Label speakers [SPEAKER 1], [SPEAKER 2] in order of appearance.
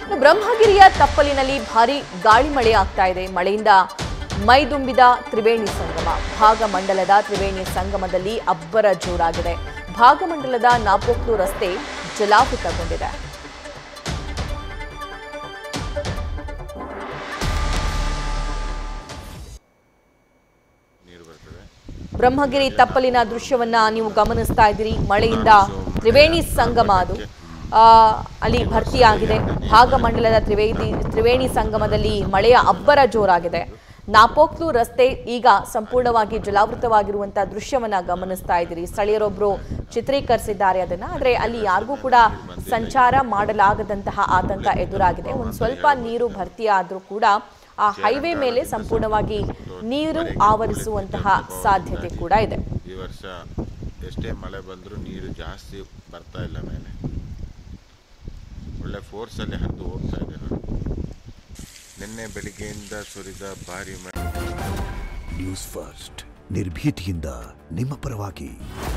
[SPEAKER 1] ಇನ್ನು ಬ್ರಹ್ಮಗಿರಿಯ ತಪ್ಪಲಿನಲ್ಲಿ ಭಾರಿ ಗಾಳಿ ಮಳೆ ಆಗ್ತಾ ಇದೆ ಮಳೆಯಿಂದ ಮೈದುಂಬಿದ ತ್ರಿವೇಣಿ ಸಂಗಮ ಭಾಗಮಂಡಲದ ತ್ರಿವೇಣಿ ಸಂಗಮದಲ್ಲಿ ಅಬ್ಬರ ಜೋರಾಗಿದೆ ಭಾಗಮಂಡಲದ ನಾಪೋಕ್ಲು ರಸ್ತೆ ಜಲಾವೃತಗೊಂಡಿದೆ
[SPEAKER 2] ನೀರು ಬರ್ತದೆ
[SPEAKER 1] ಬ್ರಹ್ಮಗಿರಿ ತಪ್ಪಲಿನ ದೃಶ್ಯವನ್ನ ನೀವು ಗಮನಿಸ್ತಾ ಇದ್ದೀರಿ ಮಳೆಯಿಂದ ತ್ರಿವೇಣಿ ಸಂಗಮ ಅದು ಆ, ಅಲ್ಲಿ ಭರ್ತಿಯಾಗಿದೆ ಭಾಗಮಂಡಲದ ತ್ರಿವೇದಿ ತ್ರಿವೇಣಿ ಸಂಗಮದಲ್ಲಿ ಮಳೆಯ ಅಬ್ಬರ ಜೋರಾಗಿದೆ ನಾಪೋಕ್ಲು ರಸ್ತೆ ಈಗ ಸಂಪೂರ್ಣವಾಗಿ ಜಲಾವೃತವಾಗಿರುವಂತಹ ದೃಶ್ಯವನ್ನ ಗಮನಿಸ್ತಾ ಇದ್ದೀರಿ ಸ್ಥಳೀಯರೊಬ್ಬರು ಚಿತ್ರೀಕರಿಸಿದ್ದಾರೆ ಅದನ್ನ ಆದ್ರೆ ಅಲ್ಲಿ ಯಾರಿಗೂ ಕೂಡ ಸಂಚಾರ ಮಾಡಲಾಗದಂತಹ ಆತಂಕ ಎದುರಾಗಿದೆ ಒಂದು ಸ್ವಲ್ಪ ನೀರು ಭರ್ತಿಯಾದ್ರೂ ಕೂಡ ಆ ಹೈವೇ ಮೇಲೆ ಸಂಪೂರ್ಣವಾಗಿ ನೀರು ಆವರಿಸುವಂತಹ ಸಾಧ್ಯತೆ ಕೂಡ ಇದೆ
[SPEAKER 2] ಈ ವರ್ಷ ಎಷ್ಟೇ ಮಳೆ ಬಂದರೂ ನೀರು ಜಾಸ್ತಿ ಬರ್ತಾ ಇಲ್ಲ ಮೇಲೆ ಒಳ್ಳೆ ಫೋರ್ಸಲ್ಲಿ ಹರಿದು ಹೋಗ್ತಾ ಇದೆ ನೋಡಿ ನಿನ್ನೆ ಬೆಳಿಗ್ಗೆಯಿಂದ ಸುರಿದ ಭಾರಿ ಮಳೆ
[SPEAKER 3] ನ್ಯೂಸ್ ಫಸ್ಟ್ ನಿರ್ಭೀತಿಯಿಂದ ನಿಮ್ಮ ಪರವಾಗಿ